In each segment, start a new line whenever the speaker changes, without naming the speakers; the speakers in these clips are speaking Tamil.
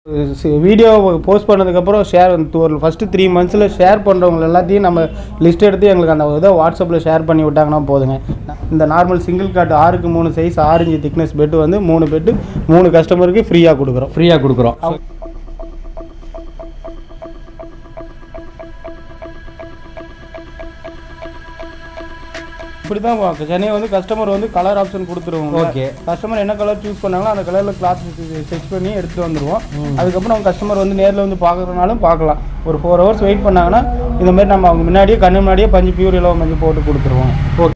வீடியோ போஸ்ட் பண்ணதுக்கப்புறம் ஷேர் ஒரு ஃபஸ்ட்டு த்ரீ மந்த்ஸில் ஷேர் பண்ணுறவங்க எல்லாத்தையும் நம்ம லிஸ்ட் எடுத்து எங்களுக்கு அந்த இதை வாட்ஸ்அப்பில் ஷேர் பண்ணி விட்டாங்கன்னா போதுங்க இந்த நார்மல் சிங்கிள் காட் ஆறுக்கு மூணு சைஸ் ஆறு இன்ச்சு திக்னஸ் பெட்டு வந்து மூணு பெட்டு மூணு கஸ்டமருக்கு ஃப்ரீயாக கொடுக்குறோம்
ஃப்ரீயாக கொடுக்குறோம்
இப்படி தான் சென்னை வந்து கஸ்டமர் வந்து கலர் ஆப்ஷன் கொடுத்துருவோம்
Okay.
கஸ்டமர் என்ன கலர் சூஸ் பண்ணாங்களோ அந்த கலரில் கிளாத் ஸ்டிச் பண்ணி எடுத்துட்டு வந்துடுவோம் அதுக்கப்புறம் அவங்க கஸ்டமர் வந்து நேரில் வந்து பார்க்குறதுனாலும் பார்க்கலாம் ஒரு ஃபோர் ஹவர்ஸ் வெயிட் பண்ணாங்கன்னா இந்த மாதிரி நம்ம அவங்க முன்னாடியே கண்ணு முன்னாடியே பஞ்சு பியூர் இலவ மஞ்சள் போட்டு கொடுத்துருவோம் ஓகே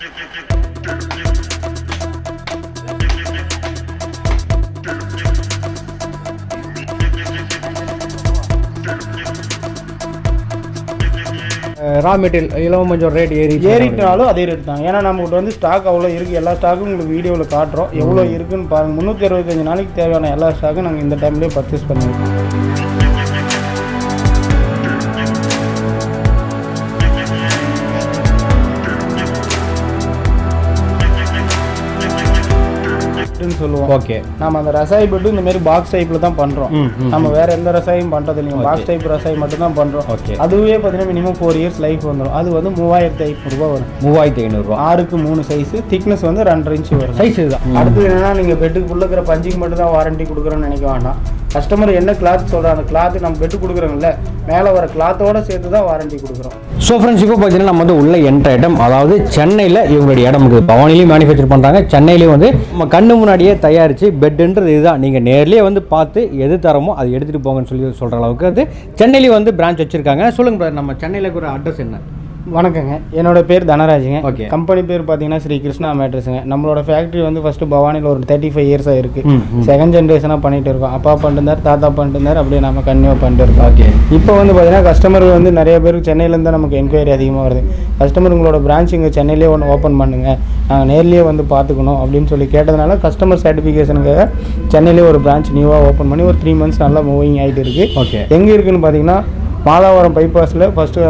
ரா மெட்டீரியல் இலவம் கொஞ்சம் ரேட் ஏறி
ஏறிட்டாலும் அதே ரேட் தான் ஏன்னா நம்மகிட்ட வந்து ஸ்டாக் அவ்வளோ இருக்குது எல்லா ஸ்டாக்கும் உங்களுக்கு வீடியோவில் காட்டுறோம் எவ்வளோ இருக்குன்னு பாருங்கள் முந்நூற்றி அறுபத்தஞ்சு நாளைக்கு தேவையான எல்லா ஸ்டாக்கும் நாங்கள் இந்த டைம்லேயே பர்ச்சேஸ் பண்ணியிருக்கோம் பெட்டுன்னு சொல்லுவோம்
ஓகே
நம்ம அந்த ரசாய் பெட்டு இந்த மாதிரி பாக்ஸ் டைப்பில் தான் பண்ணுறோம்
ம், ம்.
நம்ம வேற எந்த ரசாயும் பண்ணுறது இல்லைங்க பாக்ஸ் டைப் ரசாய் மட்டும் தான் பண்ணுறோம்
ஓகே
அதுவே பார்த்தீங்கன்னா மினிமம் ஃபோர் இயர்ஸ் லைஃப் வந்துடும் அது வந்து மூவாயிரத்தி ஐநூறுரூவா வரும்
மூவாயிரத்தி ஐநூறுரூவா
ஆறுக்கு மூணு சைஸ் திக்னஸ் வந்து ரெண்டரை இன்ச்சு வரும்
சைஸ் இதுதான்
அடுத்து என்னன்னா நீங்கள் பெட்டுக்கு உள்ள இருக்கிற பஞ்சுக்கு மட்டும் தான் வாரண்டி கொடுக்குறோன்னு நினைக்க வேண்டாம் கஸ்டமர் என்ன கிளாத் சொல்கிறாங்க அந்த கிளாத் நம்ம பெட்டு கொடுக்குறோம்ல மேலே வர கிளாத்தோட சேர்த்து தான் வாரண்டி கொடுக்குறோம்
ஸோ ஃப்ரெண்ட்ஸ் இப்போ பார்த்தீங்கன்னா நம்ம வந்து உள்ள என்ற இடம் அதாவது சென்னையில் இவங்களுடைய இடம் இருக்குது பவானிலையும் மேனுஃபேக்சர் பண்ணுறாங்க சென்னையிலையும் வந்து நம்ம கண்ணு முன்னாடியே தயாரித்து பெட்டுன்றது இதுதான் நீங்கள் நேர்லேயே வந்து பார்த்து எது தரமோ அதை எடுத்துகிட்டு போங்கன்னு சொல்லி சொல்கிற அளவுக்கு வந்து சென்னையிலேயும் வந்து பிரான்ச் வச்சுருக்காங்க சொல்லுங்கள் brother, நம்ம சென்னையில் இருக்கிற அட்ரஸ் என்ன
வணக்கங்க என்னோட பேர் தனராஜுங்க
Okay.
கம்பெனி பேர் பார்த்தீங்கன்னா ஸ்ரீ கிருஷ்ணா மேட்ரஸுங்க நம்மளோட ஃபேக்ட்ரி வந்து ஃபஸ்ட்டு பவானியில் ஒரு தேர்ட்டி ஃபைவ் இயர்ஸாக இருக்குது
ம், ம்.
செகண்ட் ஜென்ரேஷனாக பண்ணிட்டு இருக்கோம் அப்பா பண்ணிருந்தார் தாத்தா பண்ணிருந்தார் அப்படியே நம்ம கன்னியூ பண்ணிட்டு இருக்கோம்
ஓகே
இப்போ வந்து பார்த்தீங்கன்னா கஸ்டமர் வந்து நிறைய பேருக்கு சென்னையிலேருந்து தான் நமக்கு என்கொயரி அதிகமாக வருது கஸ்டமர் உங்களோட பிரான்ச் இங்கே சென்னையிலே ஒன்று ஓப்பன் பண்ணுங்க நாங்கள் நேர்லேயே வந்து பார்த்துக்கணும் அப்படின்னு சொல்லி கேட்டதுனால கஸ்டமர் சர்டிஃபிகேஷனுக்காக சென்னையிலே ஒரு பிரான்ச் நியூவாக ஓப்பன் பண்ணி ஒரு த்ரீ மந்த்ஸ் நல்லா மூவிங் ஆகிட்டு இருக்குது
ஓகே
எங்கே இருக்குன்னு பார்த்தீங்கன்னா மாதாவரம் பைபாஸில் ஃபஸ்ட்டு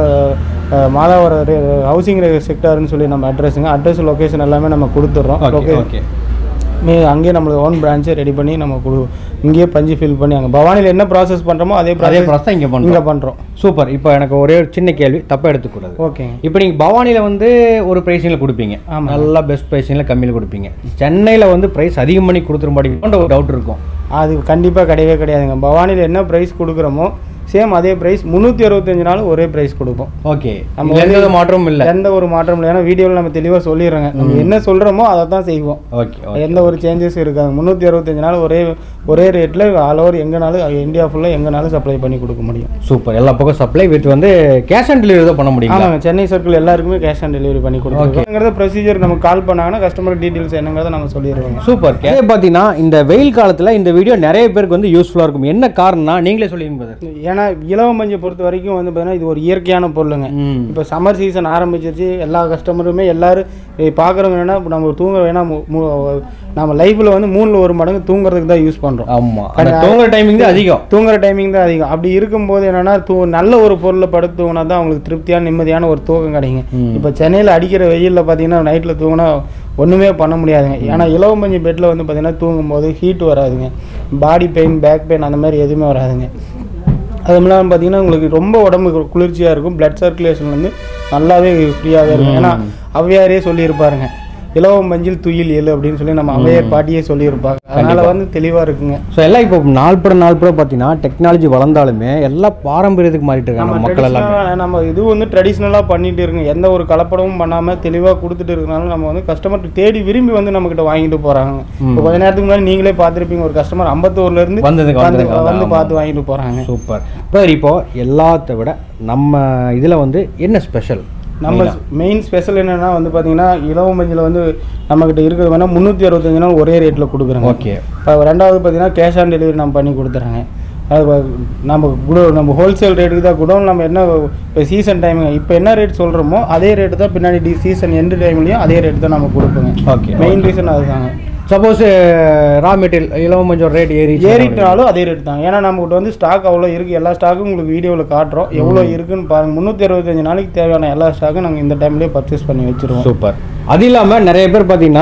மாதாவரம் ஹவுசிங் செக்டார்னு சொல்லி நம்ம அட்ரஸுங்க அட்ரஸ் லொக்கேஷன் எல்லாமே நம்ம கொடுத்துட்றோம்
ஓகே
லொக்கே
ஓகே
மே அங்கேயே நம்மளுக்கு ஓன் பிரான்ச்சை ரெடி பண்ணி நம்ம கொடு இங்கேயே பஞ்சு ஃபில் பண்ணி அங்கே பவானியில் என்ன ப்ராசஸ் பண்ணுறோமோ அதே
அதே
ப்ராசஸ்
ப்ராசஸ் தான் இங்கே
இங்கே
பண்ணுறோம்
பண்ணுறோம்
சூப்பர் இப்போ எனக்கு ஒரே ஒரு சின்ன கேள்வி தப்பாக எடுத்துக்கூடாது
ஓகேங்க
இப்போ நீங்கள் பவானியில் வந்து ஒரு ப்ரைஸிங்கில் கொடுப்பீங்க
ஆமாம்.
நல்லா பெஸ்ட் ப்ரைஸிங்கில் கம்மியில் கொடுப்பீங்க சென்னையில் வந்து ப்ரைஸ் அதிகம் பண்ணி கொடுத்துட மாட்டேங்க ஒரு டவுட் இருக்கும்
அது கண்டிப்பாக கிடையவே கிடையாதுங்க பவானியில் என்ன ப்ரைஸ் கொடுக்குறோமோ சேம் அதே ப்ரைஸ் முந்நூற்றி அறுபத்தஞ்சு நாள் ஒரே ப்ரைஸ் கொடுப்போம்
ஓகே
நம்ம
நம்ம எந்த
வந்து-
வித மாற்றமும் இல்லை
எந்த ஒரு மாற்றமும் இல்லை ஏன்னா வீடியோவில் நம்ம தெளிவாக சொல்லிடுறோங்க நம்ம என்ன சொல்கிறோமோ அதை தான் செய்வோம்
ஓகே ஓகே
எந்த ஒரு சேஞ்சஸும் இருக்காது முந்நூற்றி அறுபத்தஞ்சு நாள் ஒரே ஒரே ரேட்டில் ஆல் ஓவர் எங்கேனாலும் இந்தியா ஃபுல்லாக எங்கேனாலும் சப்ளை பண்ணி கொடுக்க முடியும்
சூப்பர் எல்லா பக்கம் சப்ளை வித் வந்து கேஷ் ஆன் டெலிவரி தான் பண்ண முடியுங்களா
ஆமாங்க சென்னை சர்க்கிள் எல்லாருக்குமே கேஷ் ஆன் டெலிவரி பண்ணி கொடுக்குறோங்கிறத ப்ரொசீஜர் நம்ம கால் பண்ணாங்கன்னா கஸ்டமர் டீட்டெயில்ஸ் என்னங்கிறத நம்ம சொல்லிடுவோங்க
சூப்பர் இதே பார்த்தீங்கன்னா இந்த வெயில் காலத்தில் இந்த வீடியோ நிறைய பேருக்கு வந்து யூஸ்ஃபுல்லாக இருக்கும் என்ன காரணம்னா நீங்களே சொல்லிங்க brother.
ஏன்னா இலவ மஞ்சள் பொறுத்த வரைக்கும் வந்து பார்த்தீங்கன்னா இது ஒரு இயற்கையான பொருளுங்க
ம்
இப்போ சம்மர் சீசன் ஆரம்பிச்சிருச்சு எல்லா கஸ்டமருமே எல்லாரும் பார்க்குறவங்க என்னன்னா இப்ப நம்ம தூங்குற வேணா மு- மு- நம்ம லைஃப்பில் வந்து மூணில் ஒரு மடங்கு தூங்குறதுக்கு தான் யூஸ் பண்ணுறோம்
ஆமாம் அந்த தூங்குற டைமிங் தான் அதிகம்
தூங்குற டைமிங் தான் அதிகம் அப்படி இருக்கும்போது என்னன்னா தூ நல்ல ஒரு பொருளை படுத்து தூங்கினா தான் அவங்களுக்கு திருப்தியான நிம்மதியான ஒரு தூக்கம் கிடைக்கும்
ம்.
இப்போ சென்னையில் அடிக்கிற வெயிலில் பார்த்தீங்கன்னா நைட்டில் தூங்கினா ஒன்றுமே பண்ண முடியாதுங்க ஏன்னா இலவமஞ்சி பெட்டில் வந்து பார்த்தீங்கன்னா தூங்கும்போது ஹீட் வராதுங்க பாடி பெயின் பேக் பெயின் அந்த மாதிரி எதுவுமே வராதுங்க அதுவும் இல்லாமல் பார்த்தீங்கன்னா உங்களுக்கு ரொம்ப உடம்பு கு- குளிர்ச்சியாக இருக்கும் பிளட் சர்க்குலேஷன் வந்து நல்லாவே ஃப்ரீயாகவே இருக்கும் ஏன்னா ஔவையாரே சொல்லியிருப்பாருங்க இலவம் மஞ்சள் துயில் எழு அப்படின்னு சொல்லி நம்ம ஔவையார் பாட்டியே சொல்லியிருப்பாங்க அதனால வந்து தெளிவாக இருக்குங்க
ஸோ எல்லாம் இப்போ நாள்பட நாள்பட பார்த்தீங்கன்னா டெக்னாலஜி வளர்ந்தாலுமே எல்லாம் பாரம்பரியத்துக்கு மாறிட்டு இருக்காங்க
நம்ம
மக்கள் எல்லாம்
traditional-ஆ நம்ம இது வந்து ட்ரெடிஷ்னலாக பண்ணிட்டு இருக்குங்க எந்த ஒரு கலப்படமும் பண்ணாமல் தெளிவாக கொடுத்துட்டு இருக்கனால நம்ம வந்து கஸ்டமர் தேடி விரும்பி வந்து நம்மக்கிட்ட வாங்கிட்டு போகிறாங்க இப்போ கொஞ்ச நேரத்துக்கு முன்னாடி நீங்களே பார்த்துருப்பீங்க ஒரு கஸ்டமர் அம்பத்தூர்லேருந்து
வந்ததுக்கு
வந்து
வந்ததுக்கு
வந்து பார்த்து வாங்கிட்டு போகிறாங்க
சூப்பர் பிரதர் இப்போ எல்லாத்த விட நம்ம இதில் வந்து என்ன ஸ்பெஷல்
நம்ம மெயின் ஸ்பெஷல் என்னன்னா வந்து பார்த்தீங்கன்னா இலவ மஞ்சள் வந்து நம்மக்கிட்ட இருக்கிறது வேணால் முந்நூற்றி அறுபத்தஞ்சு நாள் ஒரே ரேட்டில் கொடுக்குறோங்க
ஓகே
இப்போ ரெண்டாவது பார்த்தீங்கன்னா கேஷ் ஆன் டெலிவரி நம்ம பண்ணி கொடுத்துறாங்க அது வ- நம்ம குடோ நம்ம ஹோல்சேல் ரேட்டுக்கு தான் குடோன் நம்ம என்ன இப்போ சீசன் டைமுங்க இப்போ என்ன ரேட் சொல்கிறோமோ அதே ரேட்டு தான் பின்னாடி டி சீசன் எண்டு டைம்லையும் அதே ரேட்டு தான் நம்ம கொடுப்போங்க
ஓகே
மெயின் ரீசன் அதுதாங்க
சப்போஸ் ரா மெட்டீரியல் இலவம் கொஞ்சம் ரேட் ஏறி
ஏறிட்டாலும் அதே ரேட் தான் ஏன்னா நம்மகிட்ட வந்து ஸ்டாக் அவ்வளோ இருக்குது எல்லா ஸ்டாக்கும் உங்களுக்கு வீடியோவில் காட்டுறோம் எவ்வளோ இருக்குன்னு பாருங்கள் முந்நூற்றி அறுபத்தஞ்சு நாளைக்கு தேவையான எல்லா ஸ்டாக்கும் நாங்கள் இந்த டைம்லேயே பர்ச்சேஸ் பண்ணி வச்சுருவோம்
சூப்பர் அது இல்லாமல் நிறைய பேர் பார்த்தீங்கன்னா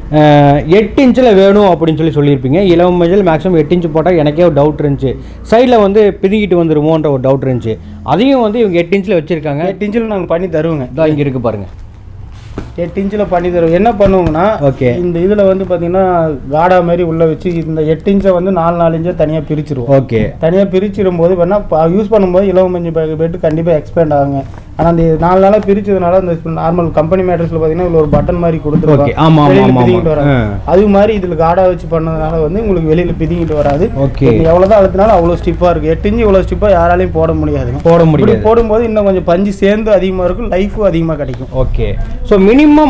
அஹ், எட்டு இன்ச்சில் வேணும் அப்படின்னு சொல்லி சொல்லியிருப்பீங்க இளம் மஞ்சள் மேக்ஸிமம் எட்டு இன்ச்சு போட்டால் எனக்கே ஒரு டவுட் இருந்துச்சு சைடில் வந்து பிதுங்கிட்டு வந்துருமோன்ற ஒரு டவுட் இருந்துச்சு அதையும் வந்து இவங்க எட்டு இன்ச்சில் வச்சுருக்காங்க
எட்டு இன்ச்சில் நாங்கள் பண்ணி தருவோங்க
இதான் இங்கே இருக்குது பாருங்கள்
எட்டு இன்ச்சில் பண்ணி தருவோம் என்ன பண்ணுவோங்கன்னா
ஓகே
இந்த இதில் வந்து பார்த்தீங்கன்னா காடா மாதிரி உள்ள வச்சு இந்த எட்டு இன்ச்சை வந்து நாலு நாலு இன்ச்சை தனியாக பிரிச்சிருவோம்
ஓகே
தனியாக பிரிச்சிடும் போது வேணா யூஸ் பண்ணும்போது இலவ மஞ்சள் பேக் பெட்டு கண்டிப்பாக எக்ஸ்பேண்ட் ஆகுங்க ஆனால் அந்த நாலு நாளாக பிரிச்சதுனால அந்த நார்மல் கம்பெனி மேட்ரஸில் பார்த்தீங்கன்னா இதில் ஒரு பட்டன் மாதிரி
Okay.
கொடுத்துருவாங்க
ஆமா, ஆமா,
வெளியில
ஆமா,
பிதிங்கிட்டு
ஆமா.
வராது
ஆ.
அது மாதிரி இதில் காடா வச்சு பண்ணதுனால வந்து உங்களுக்கு வெளியில் பிதிங்கிட்டு வராது
ஓகே
நீங்க எவ்வளவுதான் அழுத்தினாலும் அவ்வளோ ஸ்டிப்பாக இருக்குது எட்டு இன்ச்சு இவ்வளோ ஸ்டிப்பாக யாராலையும் போட முடியாதுங்க
போட
இப்படி
முடியாது
போடும்போது இன்னும் கொஞ்சம் பஞ்சு சேர்ந்து அதிகமாக இருக்கும் லைஃபும் அதிகமாக கிடைக்கும்
ஓகே ஸோ மினிமம்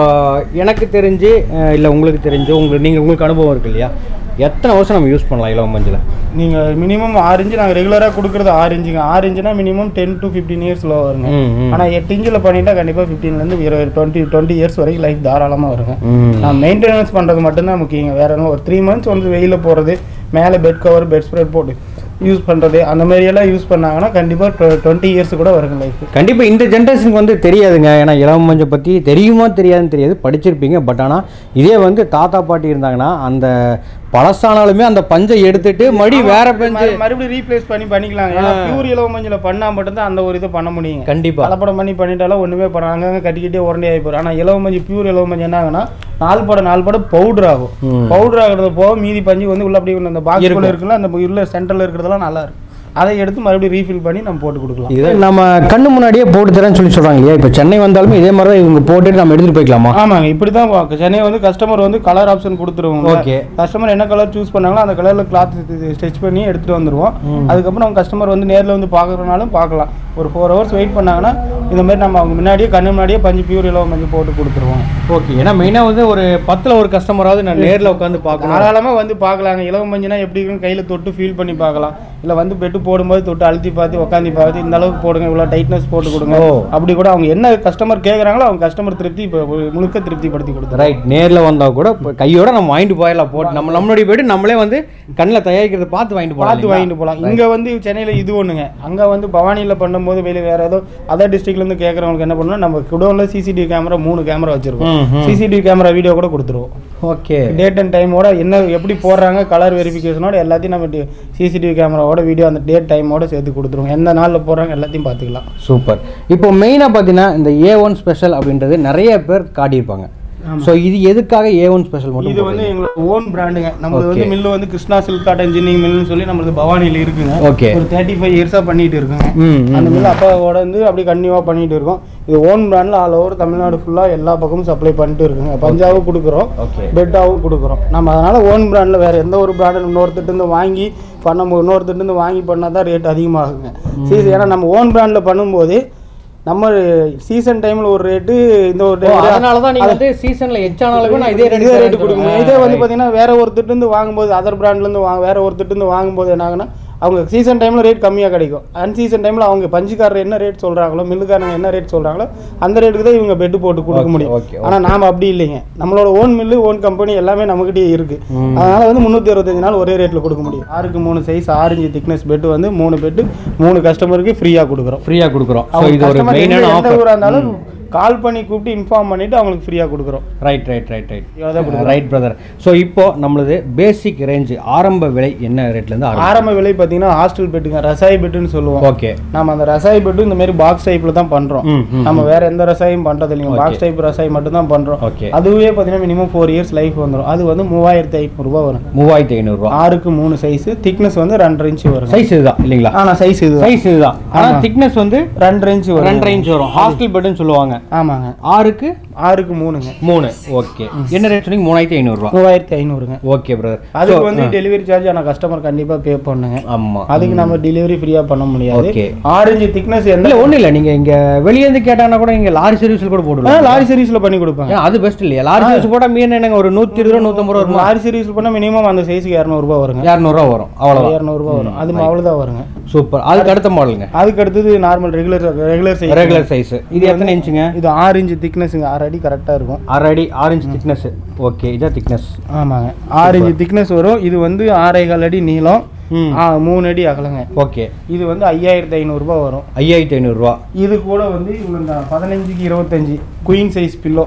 எனக்கு தெரிஞ்சு இல்லை உங்களுக்கு தெரிஞ்சு உங்களுக்கு நீங்கள் உங்களுக்கு அனுபவம் இருக்கு இல்லையா எத்தனை வருஷம் நம்ம யூஸ் பண்ணலாம் இளவ மஞ்சள்
நீங்கள் மினிமம் ஆறு இன்ச்சு நாங்கள் ரெகுலராக கொடுக்குறது ஆறு இன்ச்சுங்க ஆறு இன்ச்சுனா மினிமம் டென் டு ஃபிஃப்டீன் இயர்ஸில் வருங்க
ம் ம்
ஆனால் எட்டு இன்ச்சில் பண்ணிட்டா கண்டிப்பாக ஃபிஃப்டீன்லேருந்து இருபது டுவெண்ட்டி டுவெண்ட்டி இயர்ஸ் வரைக்கும் லைஃப் தாராளமாக வருங்க
ம்
நான் மெயின்டெனன்ஸ் பண்ணுறது மட்டும்தான் முக்கியங்க வேற என்ன ஒரு த்ரீ மந்த்ஸ் வந்து வெயிலில் போகிறது மேலே பெட் கவர் பெட் ஸ்ப்ரெட் போட்டு யூஸ் பண்ணுறது அந்த மாதிரி எல்லாம் யூஸ் பண்ணாங்கன்னா கண்டிப்பாக டுவெண்ட்டி இயர்ஸ் கூட வருங்க லைஃப்
கண்டிப்பாக இந்த ஜென்ரேஷனுக்கு வந்து தெரியாதுங்க ஏன்னா இளவ மஞ்சள் பற்றி தெரியுமா தெரியாதுன்னு தெரியாது படிச்சிருப்பீங்க பட் ஆனால் இதே வந்து தாத்தா பாட்டி இருந்தாங்கன்னா அந்த பழசானாலுமே அந்த பஞ்சை எடுத்துட்டு மறுபடி வேற பஞ்சு
மறு- மறுபடியும் ரீப்ளேஸ் பண்ணி பண்ணிக்கலாம் ஏன்னா பியூர் இலவ மஞ்சள் பண்ணால் மட்டும்தான் அந்த ஒரு இதை பண்ண முடியுங்க
கண்டிப்பா
கலப்படம் பண்ணி பண்ணிட்டாலும் ஒன்றுமே பண்ண அங்கங்கே கட்டிக்கிட்டே உரண்டே ஆகி போயிடும் ஆனால் இலவ மஞ்சள் பியூர் இலவ மஞ்சள் என்ன ஆகுனா நாலு படம் நாலு படம் பவுடர் ஆகும்
ம்.
பவுடர் ஆகுறது போக மீதி பஞ்சு வந்து உள்ள அப்படியே அந்த பாக்ஸ் இருக்குல்ல அந்த உள்ள சென்டரில் இருக்கிறதெல்லாம் நல்லா இருக்கும் அதை எடுத்து மறுபடியும் ரீஃபில் பண்ணி நம்ம போட்டு கொடுக்கலாம்
இது நம்ம கண்ணு முன்னாடியே போட்டு தரேன்னு சொல்லி சொல்றாங்க இல்லையா இப்போ சென்னை வந்தாலுமே இதே மாதிரி தான் இவங்க போட்டுட்டு நம்ம எடுத்துட்டு போய்க்கலாமா
ஆமாங்க இப்படி தான் சென்னை வந்து கஸ்டமர் வந்து கலர் ஆப்ஷன் கொடுத்துருவோங்க
ஓகே
கஸ்டமர் என்ன கலர் சூஸ் பண்ணாங்களோ அந்த கலரில் கிளாத் ஸ்டிச் பண்ணி எடுத்துகிட்டு வந்துடுவோம் அதுக்கப்புறம் அவங்க கஸ்டமர் வந்து நேரில் வந்து பார்க்குறனாலும் பார்க்கலாம் ஒரு ஃபோர் ஹவர்ஸ் வெயிட் பண்ணாங்கன்னா இந்த மாதிரி நம்ம அவங்க முன்னாடியே கண்ணு முன்னாடியே பஞ்சு பியூர் இலவ மஞ்சள் போட்டு கொடுத்துருவோம்
ஓகே ஏன்னா மெயினாக வந்து ஒரு பத்தில் ஒரு கஸ்டமராவது நான் நேரில் உட்காந்து பார்க்கணும்
தாராளமாக வந்து பார்க்கலாங்க இலவ மஞ்சுனா எப்படி இருக்குன்னு கையில் தொட்டு ஃபீல் பண்ணி பார்க்கலாம் இல்லை வந்து பெட்டு போடும்போது தொட்டு அழுத்தி பார்த்து உட்காந்து பார்த்து இந்த அளவுக்கு போடுங்க இவ்வளோ டைட்னஸ் போட்டு கொடுங்க
ஓ.
அப்படி கூட அவங்க என்ன கஸ்டமர் கேட்குறாங்களோ அவங்க கஸ்டமர் திருப்தி இப்போ முழுக்க திருப்திப்படுத்தி கொடுத்துருவோம்
ரைட் நேரில் வந்தால் கூட இப்ப கையோட நம்ம வாங்கிட்டு போயிடலாம் போட்டு நம்ம நம்மளுடைய போயிட்டு நம்மளே வந்து கண்ணில் தயாரிக்கிறத பார்த்து வாங்கிட்டு போகலாம்
பார்த்து வாங்கிட்டு போகலாம் இங்கே வந்து சென்னையில் இது ஒன்றுங்க அங்கே வந்து பவானியில் பண்ணும்போது வெளியே வேறு ஏதோ அதர் டிஸ்ட்ரிக்ட்லேருந்து கேட்குறவங்களுக்கு என்ன பண்ணணும் நம்ம குடோனில் சிசிடிவி கேமரா மூணு கேமரா வச்சுருக்கோம்
ம், ம்.
சிசிடிவி கேமரா வீடியோ கூட கொடுத்துருவோம்
ஓகே
டேட் அண்ட் டைமோட என்ன எப்படி போடுறாங்க கலர் வெரிஃபிகேஷனோட எல்லாத்தையும் நம்ம சிசிடிவி கேமராவோட வீடியோ அந்த டேட் டைமோட சேர்த்து கொடுத்துருவோம் எந்த நாளில் போடுறாங்க எல்லாத்தையும் பார்த்துக்கலாம்
சூப்பர் இப்போ மெயினாக பார்த்தீங்கன்னா இந்த ஏ ஒன் ஸ்பெஷல் அப்படின்றது நிறைய பேர் காட்டியிருப்பாங்க ஸோ இது எதுக்காக ஏ ஒன் ஸ்பெஷல் மட்டும்
இது வந்து எங்களோட ஓன் பிராண்டுங்க நம்மளது வந்து மில்லு வந்து கிருஷ்ணா சில்க் காட்டன் இன்ஜினியரிங் மில்லுன்னு சொல்லி நம்மளது பவானியில் இருக்குங்க
ஓகே
ஒரு தேர்ட்டி ஃபைவ் இயர்ஸாக பண்ணிட்டு இருக்குங்க
ம் ம்.
அந்த மில் அப்பாவோட வந்து அப்படி கன்டினியூவாக பண்ணிட்டு இருக்கோம் இது ஓன் பிராண்டில் ஆல் ஓவர் தமிழ்நாடு ஃபுல்லாக எல்லா பக்கமும் சப்ளை பண்ணிட்டு இருக்குங்க பஞ்சாவும் கொடுக்குறோம்
ஓகே
பெட்டாவும் கொடுக்குறோம் நம்ம அதனால் ஓன் பிராண்டில் வேறு எந்த ஒரு பிராண்டும் இன்னொருத்திட்ட இருந்து வாங்கி பண்ணும்போது இன்னொருத்திட்ட இருந்து வாங்கி பண்ணால் தான் ரேட் அதிகமாகுங்க சீசன் ஏன்னா நம்ம ஓன் பிராண்டில் பண்ணும்போது நம்ம சீசன் டைமில் ஒரு ரேட்டு இந்த ஒரு
ஓ,
time-
அதனால தான் நீங்க வந்து சீசன்ல எச்சானாலுமே நான் இதே
இதே
ரேட்
ரேட்டு கொடுக்கணும் இதே வந்து பார்த்தீங்கன்னா வேற ஒருத்தர் இருந்து வாங்கும்போது அதர் பிராண்ட்லேருந்து வாங்க வேற ஒருத்தர் இருந்து வாங்கும்போது என்ன ஆகுனா அவங்க சீசன் டைமில் ரேட் கம்மியாக கிடைக்கும் அன் சீசன் டைமில் அவங்க பஞ்சுக்காரர் என்ன ரேட் சொல்கிறாங்களோ மில்லுக்காரங்க என்ன ரேட் சொல்கிறாங்களோ அந்த ரேட்டுக்கு தான் இவங்க பெட்டு போட்டு கொடுக்க
Okay,
முடியும்
okay,
ஆனால் நாம் அப்படி இல்லைங்க நம்மளோட ஓன் மில்லு ஓன் கம்பெனி எல்லாமே நம்மகிட்டயே இருக்கு அதனால வந்து முந்நூற்றி அறுபத்தஞ்சு நாள் ஒரே ரேட்டில் கொடுக்க முடியும் ஆறுக்கு மூணு சைஸ் ஆரஞ்சு திக்னஸ் பெட்டு வந்து மூணு பெட்டு மூணு கஸ்டமருக்கு ஃப்ரீயாக கொடுக்குறோம்
ஃப்ரீயாக கொடுக்குறோம் ஸோ
அவங்க
இது ஒரு
customer
மெயினான
எந்த- எந்த
ஆஃபர்
ஊராக இருந்தாலும் கால் பண்ணி கூப்பிட்டு இன்ஃபார்ம் பண்ணிட்டு அவங்களுக்கு ஃப்ரீயாக கொடுக்குறோம்
ரைட் ரைட் ரைட் ரைட்
இவ்வளவுதான் கொடுக்குறோம்.
ரைட் பிரதர் ஸோ இப்போ நம்மளது பேசிக் ரேஞ்ச் ஆரம்ப விலை என்ன ரேட்லேருந்து ஆரம்பம்
ஆரம்ப விலை பார்த்தீங்கன்னா ஹாஸ்டல் பெட்டுங்க ரசாய் பெட்டுன்னு சொல்லுவோம்
ஓகே
நம்ம அந்த ரசாய் பெட்டு இந்த மாதிரி பாக்ஸ் டைப்ல தான் பண்றோம்
ம் ம்
நம்ம வேற எந்த ரசாயும் பண்றது இல்லைங்க பாக்ஸ் டைப் ரசாய் மட்டும் தான் பண்றோம்
ஓகே
அதுவே பார்த்தீங்கன்னா மினிமம் ஃபோர் இயர்ஸ் லைஃப் வந்துடும் அது வந்து மூவாயிரத்தி ஐநூறுரூவா வரும்
மூவாயிரத்தி ஐநூறுரூவா
ஆறுக்கு மூணு சைஸ் திக்னஸ் வந்து ரெண்டரை இன்ச்சு வரும்
சைஸ் இதுதான் இல்லைங்களா
ஆனா சைஸ் இது
சைஸ் இதுதான் ஆனால்
ஆமா.
திக்னஸ் வந்து
ரெண்டரை இன்ச்சு வரும்
ரெண்டரை இன்ச் வரும் ஹாஸ்டல் பெட்டுன்னு சொல்லுவாங்க
ஆமாங்க
ஆறுக்கு
ஆறுக்கு மூணுங்க
மூணு ஓகே என்ன ரேட் சொன்னீங்க மூணாயிரத்தி ஐநூறுரூவா
மூவாயிரத்தி ஐநூறுங்க
ஓகே பிரதர்
அதுக்கு வந்து டெலிவரி சார்ஜ் ஆனால் கஸ்டமர் கண்டிப்பா பே பண்ணுங்க
ஆமாம்
அதுக்கு நம்ம டெலிவரி ஃப்ரீயா பண்ண முடியாது
ஓகே
ஆரஞ்சு திக்னஸ் எந்த
இல்லை ஒன்றும் இல்லை நீங்கள் இங்கே வெளியேருந்து கேட்டாங்கன்னா கூட இங்கே லாரி சர்வீஸில் கூட
ஆ,
போடுவோம்
லாரி சர்வீஸ்ல பண்ணி கொடுப்பாங்க
ஏன் அது பெஸ்ட் இல்லையா லாரி சர்வீஸ் போட்டால் மீன் என்னங்க ஒரு நூற்றி இருபது ரூபா நூற்றம்பது ரூபா வருமா
லாரி சர்வீஸ் பண்ணா மினிமம் அந்த சைஸுக்கு இரநூறுபா வருங்க
இரநூறுவா வரும் அவ்வளோதான்
இரநூறுபா வரும் அது அவ்வளோதான் வருங்க
சூப்பர் அதுக்கு அடுத்த மாடலுங்க
அதுக்கு அடுத்தது normal regular regular size
regular size இது எத்தனை இன்ச்சுங்க
இது ஆறு இன்ச்சு திக்னஸுங்க ஆறு அடி கரெக்டாக இருக்கும்
அரை அடி ஆரஞ்சு திக்னஸ் ஓகே இதான் திக்னஸ்
ஆமாங்க ஆறு இன்ச்சு திக்னஸ் வரும் இது வந்து ஆறேகால் அடி நீளம்
ம்
ஆ, மூணு அடி அகலங்க
ஓகே
இது வந்து ஐயாயிரத்தி ஐநூறுரூபா வரும்
ஐயாயிரத்தி ஐநூறுரூவா
இது கூட வந்து இவ்வளோ இந்த பதினஞ்சுக்கு இருபத்தஞ்சி குயின் சைஸ் பில்லோ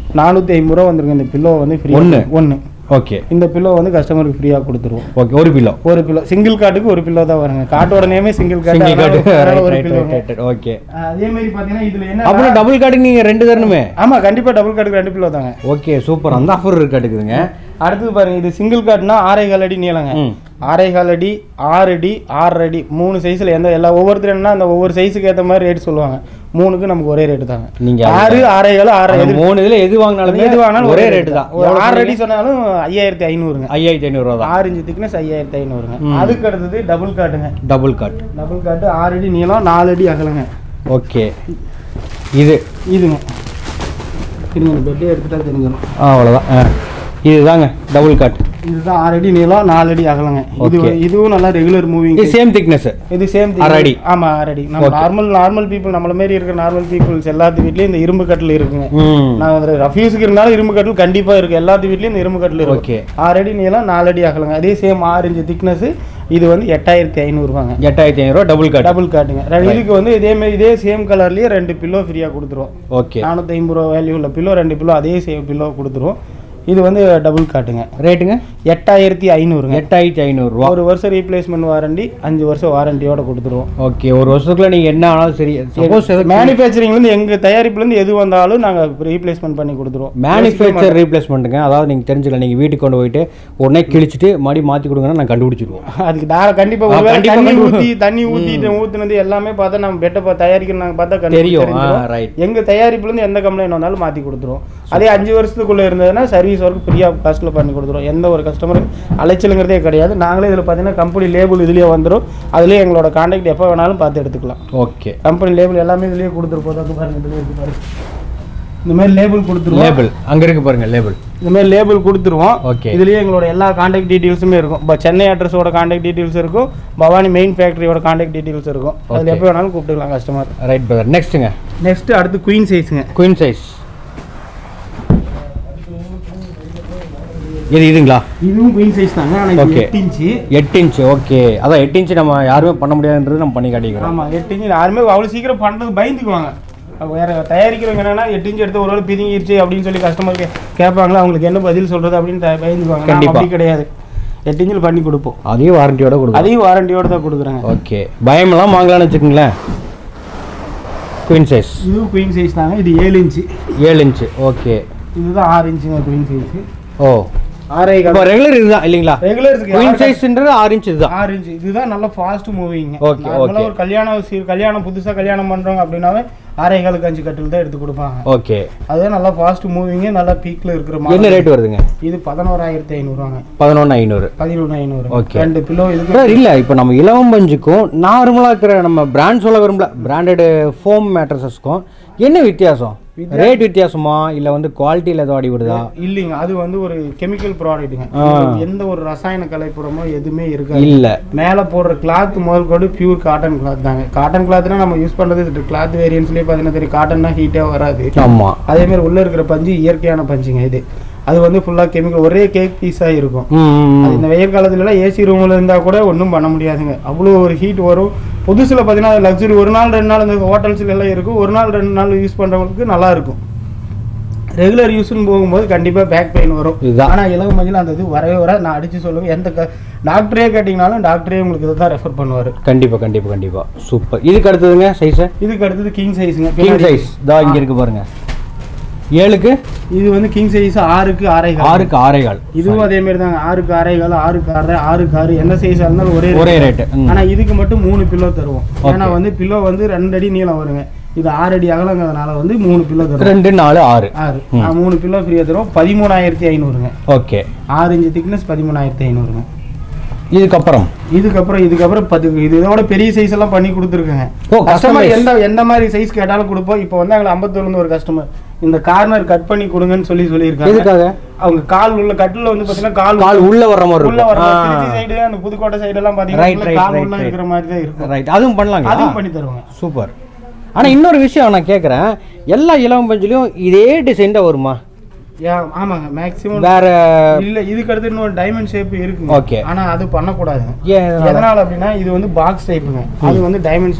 நானூற்றி ஐம்பது ரூபா வந்துருங்க இந்த பில்லோ வந்து ஃப்ரீ
ஒண்ணு?
ஒன்று
ஓகே
இந்த பில்லோ வந்து கஸ்டமருக்கு ஃப்ரீயாக கொடுத்துருவோம்
ஓகே ஒரு பில்லோ
ஒரு பில்லோ சிங்கிள் கார்டுக்கு ஒரு பில்லோ தான் வருங்க கார்டோட நேமே சிங்கிள்
சிங்கிள் கார்டு
கார்டு ஒரு
right
pillow
right right okay
அதே மாதிரி பார்த்தீங்கன்னா இதில் என்ன
அப்புறம் டபுள் கார்டுக்கு நீங்கள் ரெண்டு தரணுமே
ஆமாம் கண்டிப்பாக டபுள் கார்டுக்கு ரெண்டு பில்லோ தாங்க
ஓகே சூப்பர் அந்த ஆஃபர் இருக்காட்டுக்குதுங்க
அடுத்தது பாருங்க இது சிங்கிள் கார்டுனா ஆறே கால் அடி நீளங்க
ம்
ஆறே கால் அடி ஆறு அடி ஆறு அடி மூணு சைஸில் எந்த எல்லா ஒவ்வொருத்தரும் என்ன அந்த ஒவ்வொரு சைஸுக்கு ஏற்ற மாதிரி ரேட் சொல்லுவாங்க மூணுக்கு நமக்கு ஒரே ரேட்டு தாங்க
நீங்க
ஆறு ஆறே கால் ஆறு
அந்த
எது
மூணு இதுல எது வாங்கினாலுமே
எது வாங்கினாலும்
ஒரே
rate
ரேட்டு தான்
ஒரு ஆறு அடி சொன்னாலும் ஐயாயிரத்தி ஐநூறுங்க
ஐயாயிரத்தி ஐநூறுரூவா தான்
ஆறு இன்ச்சு திக்னஸ் ஐயாயிரத்தி ஐநூறுங்க
ம்.
அதுக்கு அடுத்தது டபுள் காட்டுங்க
டபுள் கார்ட்
டபுள் காட்டு ஆறு அடி நீளம் நாலு அடி அகலங்க
ஓகே இது
இதுங்க இருங்க இந்த பெட்டே எடுத்துட்டா தெரிஞ்சிடும்
ஆ அவ்வளோதான் ஆ இதுதாங்க டபுள் கார்ட்
இதுதான் ஆறு அடி நீளம் நாலு அடி அகலங்க இது
Okay.
இதுவும் நல்லா ரெகுலர் மூவிங்
இது சேம் திக்னஸ்
இது சேம்
ஆறு அடி.
ஆமா ஆறு அடி நம்ம
Okay.
நார்மல் நார்மல் பீப்புள் நம்மள மாதிரி இருக்கிற நார்மல் பீப்புள்ஸ் எல்லாத்து வீட்லயும் இந்த இரும்பு கட்டில் இருக்குங்க
ம்
நான் வந்து ரஃப்யூஸுக்கு இருந்தாலும் இரும்பு கட்டில் கண்டிப்பா இருக்கு எல்லாத்து வீட்லயும் இந்த இரும்பு கட்டில் இருக்கு
ஓகே
ஆறு அடி நீளம் நாலு அடி அகலங்க அதே சேம் ஆறு இன்ச்சு திக்னஸ் இது வந்து எட்டாயிரத்தி ஐநூறுபாங்க
எட்டாயிரத்தி ஐநூறுரூவா டபுள் கார்ட்
டபுள் காட்டுங்க ரெண்டு இதுக்கு வந்து இதே மாதிரி இதே சேம் கலர்லயே ரெண்டு பில்லோ ஃப்ரீயா கொடுத்துருவோம்
ஓகே
நானூற்றி ஐம்பது ரூபா வேல்யூ உள்ள பில்லோ ரெண்டு பில்லோ அதே சேம் பில்லோ கொடுத்துருவோம் இது வந்து டபுள் காட்டுங்க
ரேட்டுங்க
எட்டாயிரத்தி ஐநூறுங்க
எட்டாயிரத்தி ஐநூறுரூவா
ஒரு வருஷம் ரீப்ளேஸ்மெண்ட் வாரண்டி அஞ்சு வருஷம் வாரண்டியோட கொடுத்துருவோம்
ஓகே ஒரு வருஷத்துக்குள்ள நீங்கள் என்ன ஆனாலும் சரி சப்போஸ்
மேனுஃபேக்சரிங்லேருந்து எங்கள் தயாரிப்புலேருந்து எது வந்தாலும் நாங்கள் ரீப்ளேஸ்மெண்ட் பண்ணி கொடுத்துருவோம்
மேனுஃபேக்சர் ரீப்ளேஸ்மெண்ட்டுங்க அதாவது நீங்கள் தெரிஞ்சுக்கலாம் நீங்கள் வீட்டுக்கு கொண்டு போயிட்டு உடனே கிழிச்சிட்டு மறுபடி மாற்றி கொடுங்கன்னா நான் கண்டுபிடிச்சிடுவோம்
அதுக்கு நான் கண்டிப்பாக
ஆ,
ஒருவேளை
கண்டிப்பா
தண்ணி
கண்டிப்பா.
ஊற்றி தண்ணி ஊற்றிட்டு ஊற்றுனது எல்லாமே பார்த்தா நம்ம பெட்டை பா தயாரிக்கணும் நாங்கள் பார்த்தா கண்டிப்பா
தெரியும். ஆ,
தெரிஞ்சிரும்.
right.
எங்க தயாரிப்புலேருந்து எந்த கம்ப்ளைண்ட் வந்தாலும் மாற்றி கொடுத்துருவோம் அதே அஞ்சு வருஷத்துக்குள்ளே இருந்ததுன்னா சர்வீஸ் ஒர்க் ஃப்ரீயாக காஸ்ட்டில் பண்ணி கொடுத்துருவோம் எந்த ஒரு கஸ்டமருக்கு அலைச்சலுங்கிறதே கிடையாது நாங்களே இதில் பார்த்தீங்கன்னா கம்பெனி லேபிள் இதுலேயே வந்துடும் அதுலேயே எங்களோட காண்டாக்ட் எப்போ வேணாலும் பார்த்து எடுத்துக்கலாம்
ஓகே
கம்பெனி லேபிள் எல்லாமே இதுலேயே கொடுத்துருப்போம் அது பாருங்க இதுலேயே இருக்கு பாருங்க இந்த மாதிரி லேபிள் கொடுத்துருவோம்
லேபிள் அங்கே இருக்கு பாருங்க லேபிள்
இந்த மாதிரி லேபிள் கொடுத்துருவோம்
Okay.
இதுலயே எங்களோட எல்லா காண்டாக்ட் டீடைல்ஸுமே இருக்கும் இப்போ சென்னை அட்ரஸோட காண்டாக்ட் டீடைல்ஸ் இருக்கும் பவானி மெயின் ஃபேக்டரியோட காண்டாக்ட் டீடைல்ஸ் இருக்கும் அதில்
Okay.
எப்போ வேணாலும் கூப்பிட்டுக்கலாம் கஸ்டமர்
ரைட் பிரதர் நெக்ஸ்ட்டுங்க
நெக்ஸ்ட் அடுத்து குயின் சைஸுங்க
குயின் சைஸ் இது இதுங்களா
இதுவும் குயின் சைஸ் தாங்க ஆனால்
Okay.
எட்டு இன்ச்சு
எட்டு இன்ச்சு ஓகே அதான் எட்டு இன்ச்சு நம்ம யாருமே பண்ண முடியாதுன்றது நம்ம பண்ணி காட்டிக்கிறோம்
ஆமாம் எட்டு இன்ச்சு யாருமே அவ்வளோ சீக்கிரம் பண்ணுறது பயந்துக்குவாங்க அப்ப வேற தயாரிக்கிறவங்க என்னன்னா எட்டு இன்ச்சு எடுத்து ஒரு வேளை பிதுங்கிருச்சு அப்படின்னு சொல்லி கஸ்டமருக்கு கேட்பாங்களா அவங்களுக்கு என்ன பதில் சொல்றது அப்படின்னு த- பயந்துக்குவாங்க நாம
கண்டிப்பா.
அப்படி கிடையாது எட்டு இன்ச்சில் பண்ணி கொடுப்போம்
அதையும் வாரண்டியோட கொடுக்கும்
அதையும் வாரண்டியோட தான் கொடுக்குறாங்க
ஓகே பயமெல்லாம் வாங்கலாம்னு வச்சுக்கோங்களேன் குயின் சைஸ்
இதுவும் குயின் சைஸ் தாங்க இது ஏழு இன்ச்சு
ஏழு இன்ச்சு ஓகே
இதுதான் ஆறு இன்ச்சுங்க குயின் சைஸ்
ஓ
ஆறே
இப்போ ரெகுலர் இதுதான் இல்லைங்களா
ரெகுலருக்கு
குயின் சைஸ்ன்றது ஆறு இன்ச் இதுதான்
ஆறு இன்ச்சு இதுதான் நல்ல ஃபாஸ்ட் மூவிங்
Okay, okay.
ஒரு கல்யாணம் சீ- கல்யாணம் புதுசா கல்யாணம் பண்றோம் அப்படின்னாவே ஆறே காலுக்கு அஞ்சு கட்டில் தான் எடுத்து கொடுப்பாங்க
ஓகே
அதுதான் நல்லா ஃபாஸ்ட் மூவிங் நல்லா பீக்ல இருக்கிற
என்ன
மாதிரி
ரேட் வருதுங்க
இது பதினோராயிரத்தி ஐநூறுவாங்க
பதினொன்று ஐநூறு
பதினொன்று ஐநூறு
Okay.
ரெண்டு பில்லோ இதுக்கு
சார் இல்லை இப்போ நம்ம இலவம் பஞ்சுக்கும் நார்மலாக இருக்கிற நம்ம பிராண்ட் சொல்ல விரும்பல பிராண்டடு ஃபோம் மேட்ரஸஸ்க்கும் என்ன வித்தியாசம் ரேட் வித்தியாசமா இல்லை வந்து குவாலிட்டியில் ஏதோ அடி விடுதா
இல்லைங்க அது வந்து ஒரு கெமிக்கல் ப்ராடக்ட்டுங்க
ஆ.
எந்த ஒரு ரசாயன கலைப்புறமோ எதுவுமே இருக்காது
இல்லை
மேலே போடுற கிளாத் முதல் கொண்டு பியூர் காட்டன் கிளாத் தாங்க காட்டன் கிளாத்னா நம்ம யூஸ் பண்ணுறது கிளாத் வேரியன்ஸ்லேயே பார்த்தீங்கன்னா தெரியும் காட்டன்னா ஹீட்டே வராது
ஆமாம்
அதே மாதிரி உள்ள இருக்கிற பஞ்சு இயற்கையான பஞ்சுங்க இது அது வந்து ஃபுல்லாக கெமிக்கல் ஒரே கேக் பீஸாக இருக்கும் அது இந்த வெயில் காலத்துலலாம் ஏசி ரூமில் இருந்தால் கூட ஒன்றும் பண்ண முடியாதுங்க அவ்வளோ ஒரு ஹீட் வரும் புதுசில் பார்த்தீங்கன்னா லக்ஸுரி ஒரு நாள் ரெண்டு நாள் இந்த ஹோட்டல்ஸ்ல எல்லாம் இருக்கும் ஒரு நாள் ரெண்டு நாள் யூஸ் பண்ணுறவங்களுக்கு நல்லா இருக்கும் ரெகுலர் யூஸ்னு போகும்போது கண்டிப்பாக பேக் பெயின் வரும்
இதுதான்.
ஆனால் இலவ மஞ்சள் அந்த இது வரவே வர நான் அடித்து சொல்லுவேன் எந்த க டாக்டரே கேட்டிங்கனாலும் டாக்டரே உங்களுக்கு இதை தான் ரெஃபர் பண்ணுவார்
கண்டிப்பாக கண்டிப்பாக கண்டிப்பாக சூப்பர் இதுக்கு அடுத்ததுங்க சைஸு
இதுக்கு அடுத்தது கிங் சைஸுங்க
கிங் சைஸ் தான் இங்கே இருக்கு பாருங்க ஏழுக்கு
இது வந்து கிங் சைஸ் ஆறுக்கு ஆறே கால்.
ஆறுக்கு ஆறே கால்
இதுவும் அதே மாதிரி தாங்க ஆறுக்கு ஆறே கால் ஆறுக்கு ஆறரை ஆறுக்கு ஆறு எந்த சைஸாக இருந்தாலும் ஒரே
ஒரே
rate.
ரேட்டு
ஆனா இதுக்கு மட்டும் மூணு பில்லோ தருவோம்
Okay.
ஏன்னா வந்து பில்லோ வந்து ரெண்டு அடி நீளம் வருங்க இது ஆறு அடி அகலங்கிறதுனால வந்து மூணு பில்லோ தருவோம்
ரெண்டு நாலு ஆறு
ஆறு ஆ, மூணு பில்லோ ஃப்ரீயா தருவோம் பதிமூணாயிரத்தி ஐநூறுங்க
ஓகே
ஆறு இன்ச்சு திக்னஸ் பதிமூணாயிரத்தி ஐநூறுங்க
இதுக்கப்புறம்
இதுக்கப்புறம் இதுக்கப்புறம் பத்து இது இதோட பெரிய சைஸ் எல்லாம் பண்ணி கொடுத்துருக்கேங்க
ஓ,
கஸ்டமர்
customize.
எந்த எந்த மாதிரி சைஸ் கேட்டாலும் கொடுப்போம் இப்போ வந்து எங்களை ஐம்பத்தொன்னு ஒரு கஸ்டமர் இந்த கார்னர் கட் பண்ணி கொடுங்கன்னு சொல்லி சொல்லியிருக்காங்க
எதுக்காக
அவங்க கால் உள்ள கட்டில் வந்து பாத்தீங்கன்னா கால்
கால் உள்ள வர்ற மாதிரி
உள்ள வர
இருக்கும்
திருச்சி சைடு அந்த புதுக்கோட்டை சைடு எல்லாம்
Right,
பாத்தீங்கன்னா
right,
கால்
right,
உள்ள
right.
இருக்கிற மாதிரி தான் இருக்கும்
ரைட் அதுவும் பண்ணலாங்களா
அதுவும் பண்ணி தருவாங்க
சூப்பர் ஆனால் இன்னொரு விஷயம் நான் கேட்குறேன் எல்லா இளம் பஞ்சிலையும் இதே டிசைன் தான் வருமா
யா ஆமாங்க மேக்ஸிமம்
வேற
இல்ல இதுக்கு அடுத்து இன்னொரு டைமண்ட் ஷேப் இருக்குங்க
Okay.
ஆனா அது பண்ணக்கூடாதுங்க
ஏன் இதனால?
எதனால அப்படின்னா இது வந்து பாக்ஸ் டைப்புங்க அது வந்து டைமண்ட் ஷேப்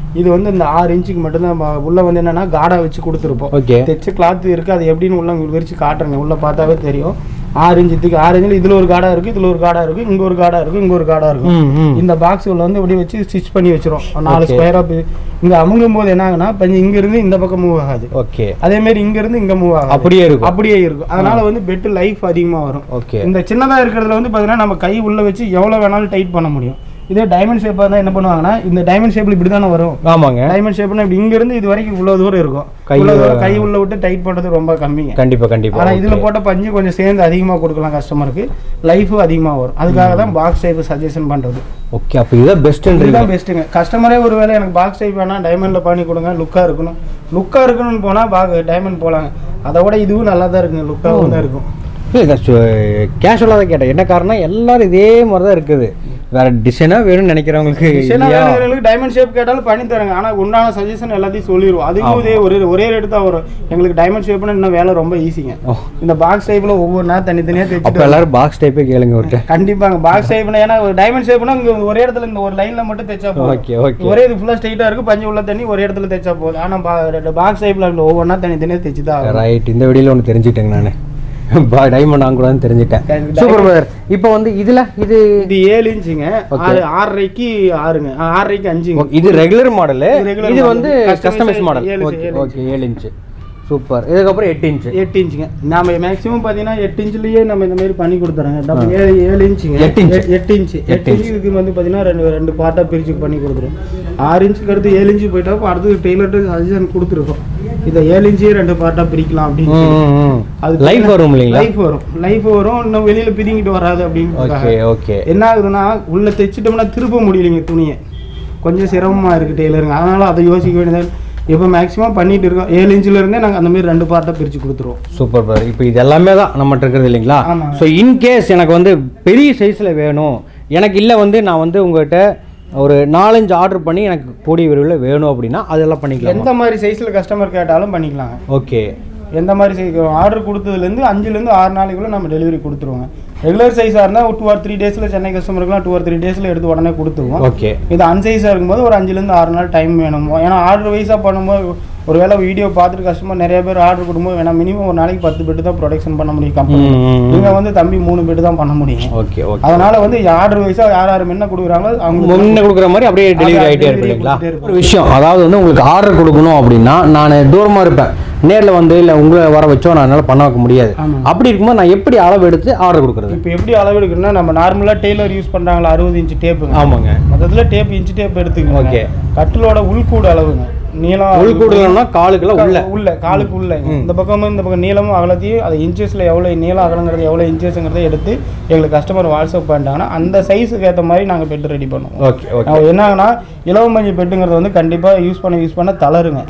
இது வந்து இந்த ஆறு இன்ச்சுக்கு மட்டும்தான் நம்ம உள்ள வந்து என்னன்னா காடா வச்சு கொடுத்துருப்போம்
ஓகே
தைச்ச கிளாத் இருக்கு அது எப்படின்னு உள்ள உங்களுக்கு விரிச்சு காட்டுறேங்க உள்ள பார்த்தாவே தெரியும் ஆறு இன்ச்சுக்கு ஆறு இன்ச்சில் இதுல ஒரு காடா இருக்கு இதுல ஒரு காடா இருக்கு இங்க ஒரு காடா இருக்கு இங்க ஒரு காடா இருக்கும்
ம் ம்
இந்த பாக்ஸ் உள்ள வந்து இப்படி வச்சு ஸ்டிச் பண்ணி வச்சிரும் நாலு
Okay.
ஸ்கொயரா இங்க அமுங்கும் போது என்ன ஆகுனா பஞ்சு இங்க இருந்து இந்த பக்கம் மூவ் ஆகாது
ஓகே
அதே மாதிரி இங்க இருந்து இங்க மூவ் ஆகாது
அப்படியே இருக்கும்
அப்படியே இருக்கும் அதனால வந்து பெட் லைஃப் அதிகமா வரும்
ஓகே
இந்த சின்னதா இருக்கிறதுல வந்து பாத்தீங்கன்னா நம்ம கை உள்ள வச்சு எவ்வளவு வேணாலும் டைட் பண்ண முடியும் இதே டைமண்ட் ஷேப்பா இருந்தா என்ன பண்ணுவாங்கன்னா இந்த டைமண்ட் ஷேப்ல இப்படி தானே வரும்
ஆமாங்க
டைமண்ட் ஷேப்னா இப்படி இங்க இருந்து இது வரைக்கும் இவ்வளவு தூரம் இருக்கும்
கை
இவ்வளவு தூரம் கை உள்ள விட்டு டைட் பண்றது ரொம்ப கம்மிங்க
கண்டிப்பா கண்டிப்பா
ஆனா இதுல போட்ட பஞ்சு கொஞ்சம் சேர்ந்து அதிகமா கொடுக்கலாம் கஸ்டமருக்கு லைஃபும் அதிகமா வரும் அதுக்காக தான் பாக்ஸ் டைப் சஜஷன் பண்றது
ஓகே அப்போ இதுதான் பெஸ்ட்ன்றீங்க
இதுதான் பெஸ்ட்டுங்க கஸ்டமரே ஒருவேளை எனக்கு பாக்ஸ் டைப் வேணாம் டைமண்ட்ல பண்ணி கொடுங்க லுக்கா இருக்கணும் லுக்கா இருக்கணும்னு போனா பாக் டைமண்ட் போலாங்க அதை விட இதுவும் நல்லா தான் இருக்குங்க லுக்காகவும் தான் இருக்கும்
இல்லை கேஷுவலாக தான் கேட்டேன் என்ன காரணம் எல்லாரும் இதே மாதிரி தான் இருக்குது வேற டிசைனாக வேணும்னு நினைக்கிறவங்களுக்கு
டிசைனா
இல்லையா?
வேணுங்களுக்கு டைமண்ட் ஷேப் கேட்டாலும் பண்ணி தரேங்க ஆனா உண்டான சஜஷன் எல்லாத்தையும் சொல்லிடுவோம் அதுக்கும் இதே ஒரே ஒரே ரேட்டு தான் வரும் எங்களுக்கு டைமண்ட் ஷேப்னா இன்னும் வேலை ரொம்ப ஈஸிங்க
ஓ,
இந்த பாக்ஸ் டைப்ல ஒவ்வொரு நேரம் தனித்தனியா
அப்போ
தைச்சிட்டு
எல்லாரும் பாக்ஸ் டைப்பே கேளுங்க ஒருத்தர்
கண்டிப்பாங்க பாக்ஸ் டைப்னா ஏன்னா டைமண்ட் ஷேப்னா இங்க ஒரே இடத்துல இந்த ஒரு லைன்ல மட்டும் தைச்சா போதும்
ஓகே ஓகே
ஒரே இது ஃபுல்லா ஸ்ட்ரைட்டா இருக்கு பஞ்சு உள்ள தண்ணி ஒரே இடத்துல தைச்சா போதும் ஆனா பாக்ஸ் டைப்ல ஒவ்வொன்றா தனித்தனியா தைச்சு தான் ஆகணும்.
ரைட் இந்த வீடியோல ஒன்று தெரிஞ்சுட்டேங்க நான் டைமண்ட் வாங்கக்கூடாதுன்னு தெரிஞ்சுட்டேன்
Diamond-
சூப்பர் பிரதர் இப்போ வந்து இதில் இது
இது ஏழு இன்ச்சுங்க
Okay.
ஆறு ஆறரைக்கு ஆறுங்க ஆ, ஆறரைக்கு அஞ்சுங்க
இது ரெகுலர் மாடலு
இது regular
இது
model.
வந்து
Customize
கஸ்டமைஸ் மாடல்
ஏழு
ஓகே
ஏழு
ஓகே ஏழு இன்ச்சு சூப்பர் இதுக்கப்புறம் எட்டு இன்ச்சு
எட்டு இன்ச்சுங்க நாம மேக்ஸிமம் பார்த்தீங்கன்னா எட்டு இன்ச்லயே நம்ம இந்த மாதிரி பண்ணி கொடுத்துறோங்க டபுள் ஏழு ஏழு இன்ச்சுங்க
எட்டு inch.
எ- எட்டு இன்ச்சு எட்டு இன்ச்சு இதுக்கு வந்து பார்த்தீங்கன்னா ரெண்டு ரெண்டு பார்ட்டாக பிரிச்சு பண்ணி கொடுத்துரும் ஆறு இன்ச்சுக்கு அடுத்து ஏழு இன்ச்சு போயிட்டா அப்ப அடுத்து டெய்லர்ட்டு சஜஷன் கொடுத்துருக்கோம் இதை ஏழு இன்ச்சே ரெண்டு பார்ட்டாக பிரிக்கலாம் அப்படின்னு சொல்லி. அது
லைஃப் வரும் இல்லைங்களா
லைஃப் வரும் லைஃப் வரும் இன்னும் வெளியில பிரிங்கிட்டு வராது அப்படின்னு
ஓகே ஓகே
என்ன ஆகுதுன்னா உள்ள தைச்சிட்டோம்னா திருப்ப முடியலைங்க துணியை கொஞ்சம் சிரமமா இருக்கு டெய்லருங்க அதனால அதை யோசிக்க வேண்டியது இப்போ மேக்ஸிமம் பண்ணிட்டு இருக்கோம் ஏழு இன்ச்சுல இருந்தே நாங்கள் அந்த மாதிரி ரெண்டு பார்ட்டாக பிரிச்சு கொடுத்துருவோம்
சூப்பர் பிரதர் இப்போ இது எல்லாமே தான் நம்மகிட்ட இருக்கிறது இல்லைங்களா
ஆமாங்க.
ஸோ இன்கேஸ் எனக்கு வந்து பெரிய சைஸில் வேணும் எனக்கு இல்லை வந்து நான் வந்து உங்கள்கிட்ட ஒரு நாலஞ்சு ஆர்டர் பண்ணி எனக்கு கூடிய விரைவில் வேணும் அப்படின்னா அதெல்லாம் பண்ணிக்கலாம்
எந்த மாதிரி சைஸ்ல கஸ்டமர் கேட்டாலும் பண்ணிக்கலாங்க
ஓகே
எந்த மாதிரி சைஸ் ஆர்டர் கொடுத்ததுலேருந்து அஞ்சுலேருந்து ஆறு நாளைக்குள்ள நம்ம டெலிவரி கொடுத்துருவோங்க ரெகுலர் சைஸாக இருந்தால் டூ ஆர் த்ரீ டேஸில் சென்னை கஸ்டமருக்குலாம் டூ ஆர் த்ரீ டேஸில் எடுத்து உடனே கொடுத்துருவோம்
ஓகே
இது அன்சைஸாக இருக்கும்போது ஒரு அஞ்சுலேருந்து ஆறு நாள் டைம் வேணும் ஏன்னா ஆர்டர் வைஸாக பண்ணும்போது ஒருவேளை வீடியோ பார்த்துட்டு கஸ்டமர் நிறைய பேர் ஆர்டர் கொடுக்கும்போது வேணா மினிமம் ஒரு நாளைக்கு பத்து பெட்டு தான் ப்ரொடக்ஷன் பண்ண முடியும் கம்பெனி
ம், ம், ம்.
நீங்கள் வந்து தம்பி மூணு பெட்டு தான் பண்ண முடியும்
ஓகே ஓகே
அதனால வந்து ஆர்டர் வைஸாக யார் யார் என்ன கொடுக்குறாங்களோ அவங்க
முன்ன கொடுக்குற மாதிரி அப்படியே டெலிவரி
அதான்
ஆகிட்டே
delivery
இருக்கு இல்லைங்களா
கொடுத்துட்டே இருப்போம்.
ஒரு விஷயம் அதாவது வந்து உங்களுக்கு ஆர்டர் கொடுக்கணும் அப்படின்னா நான் தூரமாக இருப்பேன் நேரில் வந்து இல்லை உங்களை வர வச்சோ நான் என்னால் பண்ண வைக்க முடியாது
ஆமா.
அப்படி இருக்கும்போது நான் எப்படி அளவு எடுத்து ஆர்டர் கொடுக்குறது
இப்போ எப்படி அளவு எடுக்கணும்னா நம்ம நார்மலாக டெய்லர் யூஸ் பண்ணுறாங்களா அறுபது இன்ச்சு டேப்பு
ஆமாங்க
மொத்தத்தில் டேப் இன்ச்சு டேப் எடுத்துக்கோங்க
Okay.
கட்டிலோட உள்கூடு அளவுங்க நீளம்
உள்கூடுகள்னா காலுக்குள்ள உள்ள
உள்ள காலுக்கு உள்ள இந்த பக்கமும் இந்த பக்கம் நீளமும் அகலத்தையும் அது இன்ச்சஸில் எவ்வளோ நீளம் அகலங்கிறது எவ்வளோ இன்ச்சஸ்ங்கிறத எடுத்து எங்களுக்கு கஸ்டமர் வாட்ஸ்அப் பண்ணிட்டாங்கன்னா அந்த சைஸுக்கு ஏற்ற மாதிரி நாங்கள் பெட் ரெடி பண்ணுவோம்
ஓகே ஓகே
நான் என்னங்கன்னா இலவமஞ்சி பெட்டுங்கிறது வந்து கண்டிப்பாக யூஸ் பண்ண யூஸ் பண்ண தளருங்க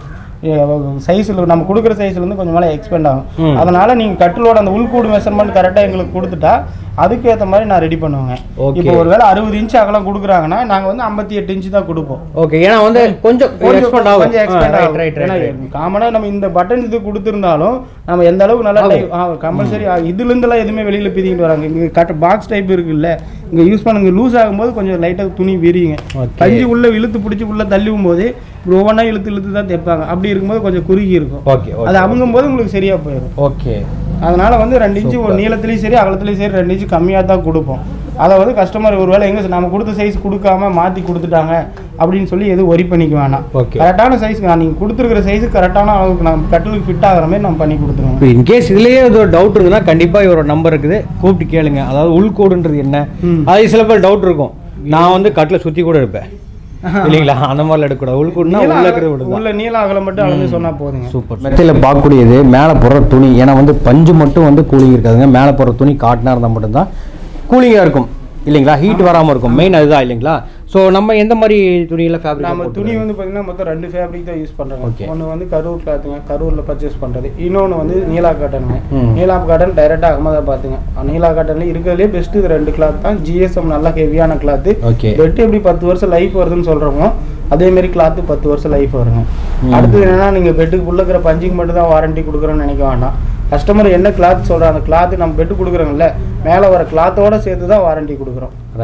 சைஸில் நம்ம கொடுக்குற சைஸ்ல இருந்து கொஞ்சம் மேலே எக்ஸ்பெண்ட் ஆகும்
ம்.
அதனால நீங்கள் கட்டிலோட அந்த உள்கூடு மெஷர்மெண்ட் கரெக்டாக எங்களுக்கு கொடுத்துட்டா அதுக்கேற்ற மாதிரி நான் ரெடி பண்ணுவேங்க
Okay.
இப்போ ஒருவேளை அறுபது இன்ச் அகலம் கொடுக்குறாங்கன்னா நாங்கள் வந்து ஐம்பத்தி எட்டு இன்ச்சு தான் கொடுப்போம்
ஓகே ஏன்னா வந்து கொஞ்சம் எக்ஸ்பெண்ட் ஆகும்
கொஞ்சம் expand ஆகும்.
ரைட்
ஏன்னா,
ரைட்
common ஆ நம்ம இந்த பட்டன் இது கொடுத்துருந்தாலும் நம்ம எந்த அளவுக்கு நல்லா கம்பல்சரி இதுல இருந்தெல்லாம் எதுவுமே வெளியில பிதிக்கிட்டு வராங்க இங்க கட்ட பாக்ஸ் டைப் இருக்குல்ல இங்க யூஸ் பண்ணுங்க லூஸ் ஆகும்போது கொஞ்சம் லைட்டா துணி விரியுங்க
Okay.
பஞ்சு உள்ள இழுத்து பிடிச்சி உள்ள தள்ளிவும் போது ஒவ்வொன்றா இழுத்து இழுத்து தான் தைப்பாங்க அப்படி இருக்கும்போது கொஞ்சம் குறுகி இருக்கும்
ஓகே
அது அமுங்கும் போது உங்களுக்கு சரியா போயிடும்
ஓகே
அதனால வந்து ரெண்டு இன்ச்சு ஒரு நீளத்துலயும் சரி அகலத்துலயும் சரி ரெண்டு இன்ச்சு கம்மியாக தான் கொடுப்போம் அதை வந்து கஸ்டமர் ஒருவேளை எங்க நம்ம கொடுத்த சைஸ் கொடுக்காம மாத்தி கொடுத்துட்டாங்க அப்படின்னு சொல்லி எதுவும் ஒரி பண்ணிக்க வேணாம்
Okay.
கரெக்டான சைஸ் நீங்க கொடுத்துருக்கிற சைஸ் கரெக்டான அளவுக்கு நம்ம கட்டிலுக்கு ஃபிட் ஆகிற மாதிரி நம்ம பண்ணி கொடுத்துருவோம்
இப்போ இன்கேஸ் இதுலயே ஏதோ டவுட் இருந்ததுன்னா கண்டிப்பா இவரோட நம்பர் இருக்குது கூப்பிட்டு கேளுங்க அதாவது உள்கோடுன்றது என்ன
ம்.
அது சில பேர் டவுட் இருக்கும் நான் வந்து கட்டில் சுத்தி கூட இருப்பேன் இல்லைங்களா அந்த மாதிரிலாம் எடுக்கக்கூடாது உள்கூடுனா உள்ள இருக்கிறது விடுதான்
உள்ள நீள அகலம் மட்டும் அளந்து சொன்னா போதுங்க
சூப்பர் மெத்தையில் பார்க்கக்கூடியது மேலே போடுற துணி ஏன்னா வந்து பஞ்சு மட்டும் வந்து கூலிங் இருக்காதுங்க மேலே போடுற துணி காட்டினா இருந்தால் மட்டும்தான் கூலிங்காக இருக்கும் இல்லைங்களா ஹீட் வராமல் இருக்கும் மெயின் அதுதான் இல்லைங்களா ஸோ நம்ம எந்த மாதிரி துணியில்
நம்ம
ஃபேப்ரிக்
துணி வந்து பார்த்தீங்கன்னா மொத்தம் ரெண்டு ஃபேப்ரிக் தான் யூஸ்
Okay.
பண்ணுறாங்க ஒன்று வந்து கரூர் கிளாத்துங்க கரூரில் பர்ச்சேஸ் பண்ணுறது இன்னொன்று வந்து நீலா காட்டனுங்க
ம்.
நீலா காட்டன் டைரெக்டாக அகமதாபாத்துங்க நீலா காட்டன்ல இருக்கிறதுலே பெஸ்ட் இது ரெண்டு கிளாத் தான் ஜிஎஸ்எம் நல்லா ஹெவியான கிளாத்து
ஓகே
பெட் எப்படி பத்து வருஷம் லைஃப் வருதுன்னு சொல்கிறோமோ அதே மாதிரி கிளாத்து பத்து வருஷம் லைஃப் வருங்க
ம்.
அடுத்தது என்னன்னா நீங்கள் பெட்டுக்கு உள்ள இருக்கிற பஞ்சுக்கு மட்டும் தான் வாரண்டி கொடுக்குறோன்னு நினைக்க வேண்டாம் கஸ்டமர் என்ன கிளாத் சொல்கிறாங்க அந்த கிளாத்து நம்ம பெட்டு கொடுக்குறோங்கல்ல மேலே வர கிளாத்தோட சேர்த்து தான் வாரண்டி கொடுக்குறோம்
ரைட்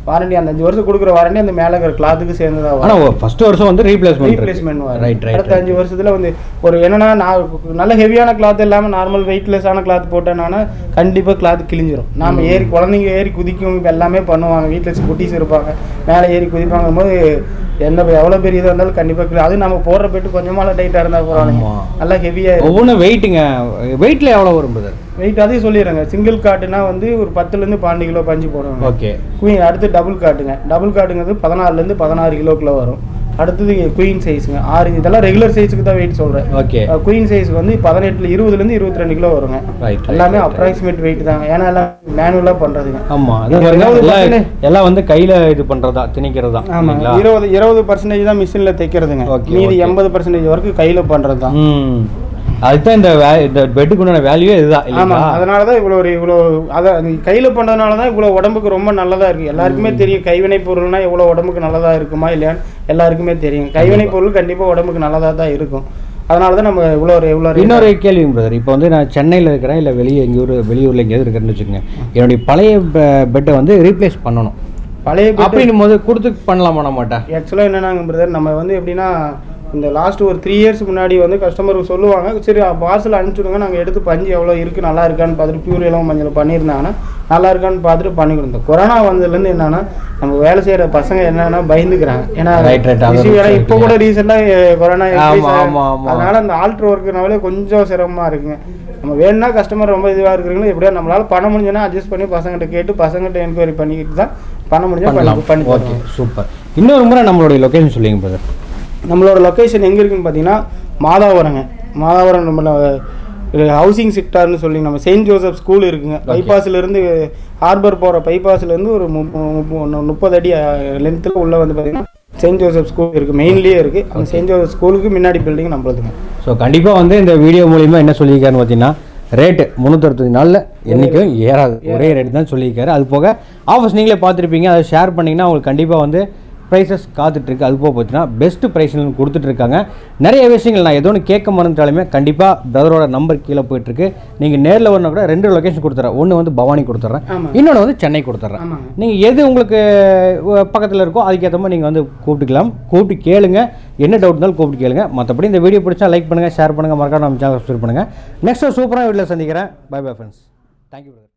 வாரண்டி அந்த அஞ்சு வருஷம் கொடுக்குற வாரண்டி அந்த மேலே இருக்கிற கிளாத்துக்கு சேர்ந்து தான் வரும்
ஆனால் ஃபர்ஸ்ட் வருஷம் வந்து ரீப்ளேஸ்மெண்ட்
ரீப்ளேஸ்மெண்ட் வரும்
ரைட் ரைட்
அடுத்த அஞ்சு வருஷத்துல வந்து ஒரு என்னன்னா நான் நல்ல ஹெவியான கிளாத் இல்லாம நார்மல் வெயிட்லெஸ்ஸான கிளாத் போட்டேன்னா கண்டிப்பா கிளாத் கிழிஞ்சிரும் நாம ஏறி குழந்தைங்க ஏறி குதிக்கும் இப்ப எல்லாமே பண்ணுவாங்க வீட்டில் குட்டீஸ் இருப்பாங்க மேலே ஏறி குதிப்பாங்க போது எந்த எவ்வளோ பெரிய இதாக இருந்தாலும் கண்டிப்பாக கிளி அது நம்ம போடுற பெட்டு கொஞ்சமால டைட்டாக இருந்தால் பரவாயில்லைங்க
ஆமா.
நல்லா ஹெவியாக
ஒவ்வொன்றும் வெயிட்டுங்க வெயிட்டில் எவ்வளோ வரும் பிரதர்
வெயிட் அதையும் சொல்லிடுறேங்க சிங்கிள் காட்டுனா வந்து ஒரு பத்துலேருந்து பன்னெண்டு கிலோ பஞ்சு போடுவாங்க
ஓகே
குயின் அடுத்து டபுள் காட்டுங்க டபுள் காட்டுங்கிறது பதினாறுலேருந்து பதினாறு கிலோக்குள்ள வரும் அடுத்தது குயின் சைஸுங்க ஆறு இதெல்லாம் ரெகுலர் சைஸுக்கு தான் வெயிட் சொல்கிறேன்
ஓகே
குயின் சைஸ் வந்து பதினெட்டுல இருபதுலேருந்து இருபத்தி ரெண்டு கிலோ வருங்க
ரைட்
எல்லாமே அப்ராக்சிமேட் வெயிட் தாங்க ஏன்னா எல்லாம் மேனுவலாக பண்ணுறதுங்க
ஆமா
இது
அதான்
இருபது
எல்லாம்
percentage.
எல்லாம் வந்து கையில இது பண்றதா திணிக்கிறதா
ஆமாங்க இருபது இருபது பர்சன்டேஜ் தான் மிஷினில் தைக்கிறதுங்க
Okay,
மீதி
okay.
எண்பது பர்சன்டேஜ் வரைக்கும் கையில் பண்ணுறது தான்
ம் அதுதான் இந்த வே இந்த பெட்டுக்கு உண்டான வேல்யூ இதுதான்
ஆமாம்
இல்லைங்களா
அதனால தான் இவ்வளோ ஒரு இவ்வளோ அதை கையில் பண்ணுறதுனால தான் இவ்வளோ உடம்புக்கு ரொம்ப நல்லதாக இருக்குது எல்லாருக்குமே தெரியும் கைவினை பொருள்னா எவ்வளோ உடம்புக்கு நல்லதாக இருக்குமா இல்லையான்னு எல்லாருக்குமே தெரியும் கைவினை பொருள் கண்டிப்பாக உடம்புக்கு நல்லதாக தான் இருக்கும் அதனால தான் நம்ம இவ்வளோ ஒரு இவ்வளோ
இன்னொரு கேள்வி பிரதர் இப்போ வந்து நான் சென்னையில் இருக்கிறேன் இல்லை வெளியே எங்கேயூர் வெளியூரில் எங்கேயாவது இருக்கிறேன்னு வச்சுக்கோங்க என்னுடைய பழைய பெட்டை வந்து ரீப்ளேஸ் பண்ணணும்
பழைய bed-
அப்படின்னும் போது கொடுத்து பண்ணலாமா மாட்டா
ஆக்சுவலாக என்னன்னாங்க பிரதர் நம்ம வந்து எப்படின்னா இந்த லாஸ்ட் ஒரு த்ரீ இயர்ஸ் முன்னாடி வந்து கஸ்டமருக்கு சொல்லுவாங்க சரி பார்சல் அனுப்பிச்சுடுங்க நாங்கள் எடுத்து பஞ்சு எவ்வளோ இருக்குது நல்லா இருக்கான்னு பார்த்துட்டு பியூர் இளம் மஞ்சள் பண்ணியிருந்தாங்கன்னா நல்லா இருக்கான்னு பார்த்துட்டு பண்ணி கொடுத்தோம் கொரோனா வந்ததுலேருந்து என்னன்னா நம்ம வேலை செய்கிற பசங்க என்னன்னா பயந்துக்கிறாங்க ஏன்னா
Right, right. அது
issue ஏன்னா
right,
இப்போ கூட ரீசெண்டாக கொரோனா
ஆமா,
increase ஆ-
ஆமா, ஆமா.
அதனால அந்த ஆல்ட்ரு ஒர்க்குனாலே கொஞ்சம் சிரமமாக இருக்குங்க நம்ம வேணும்னா கஸ்டமர் ரொம்ப இதுவாக இருக்கிறீங்களோ எப்படியோ நம்மளால பண்ண முடிஞ்சுன்னா அட்ஜஸ்ட் பண்ணி பசங்கள்ட்ட கேட்டு பசங்கள்ட்ட என்கொயரி பண்ணிக்கிட்டு தான் பண்ண முடிஞ்சா
பண்ணலாம்
பண்ணி பண்ணி
ஓகே
தருவோம்.
சூப்பர் இன்னொரு முறை நம்மளுடைய லொகேஷன் சொல்லிங்க பிரதர்
நம்மளோட லொக்கேஷன் எங்கே இருக்குன்னு பார்த்தீங்கன்னா மாதாவரங்க மாதாவரம் நம்மள ஹவுசிங் செக்டார்னு சொல்லி நம்ம செயின்ட் ஜோசப் ஸ்கூல் இருக்குங்க bypassல இருந்து ஹார்பர் போகிற பைபாஸ்லேருந்து ஒரு மு- மு- மு- முப்பது அடி லென்த்தில் உள்ள வந்து பார்த்தீங்கன்னா செயின்ட் ஜோசப் ஸ்கூல் இருக்குது மெயின்லேயே இருக்குது அந்த செயின்ட் ஜோசப் ஸ்கூலுக்கு முன்னாடி பில்டிங் நம்மளதுங்க
ஸோ கண்டிப்பாக வந்து இந்த வீடியோ மூலிமா என்ன சொல்லியிருக்காருன்னு பார்த்தீங்கன்னா ரேட்டு முந்நூற்றறுபது நாளில் என்றைக்கும் ஏறாது ஒரே ரேட் தான் சொல்லியிருக்காரு அது போக ஆஃபர்ஸ் நீங்களே பார்த்துருப்பீங்க அதை ஷேர் பண்ணிங்கன்னா உங்களுக்கு கண்டிப்பாக வந்து ப்ரைஸஸ் காத்துட்ருக்கு அது போக பார்த்தீங்கன்னா பெஸ்ட்டு ப்ரைஸ்னு கொடுத்துட்ருக்காங்க நிறைய விஷயங்கள் நான் ஏதோ ஒன்று கேட்க மறந்துட்டாலுமே கண்டிப்பாக பிரதரோட நம்பர் கீழே போயிட்டுருக்கு நீங்கள் நேரில் வரணும் கூட ரெண்டு லொகேஷன் கொடுத்துட்றேன் ஒன்று வந்து பவானி கொடுத்துட்றேன்
ஆமாம்
இன்னொன்று வந்து சென்னை கொடுத்துட்றேன்
ஆமாங்க
நீங்கள் எது உங்களுக்கு பக்கத்தில் இருக்கோ அதுக்கேற்ற மாதிரி நீங்கள் வந்து கூப்பிட்டுக்கலாம் கூப்பிட்டு கேளுங்க என்ன டவுட் இருந்தாலும் கூப்பிட்டு கேளுங்க மற்றபடி இந்த வீடியோ பிடிச்சா லைக் பண்ணுங்கள் ஷேர் பண்ணுங்கள் மறக்காம நம்ம சேனல் சப்ஸ்கிரைப் பண்ணுங்கள் நெக்ஸ்ட் சூப்பராக வீட்டில் சந்திக்கிறேன் பை பை ஃப்ரெண்ட்ஸ் தேங்க்யூ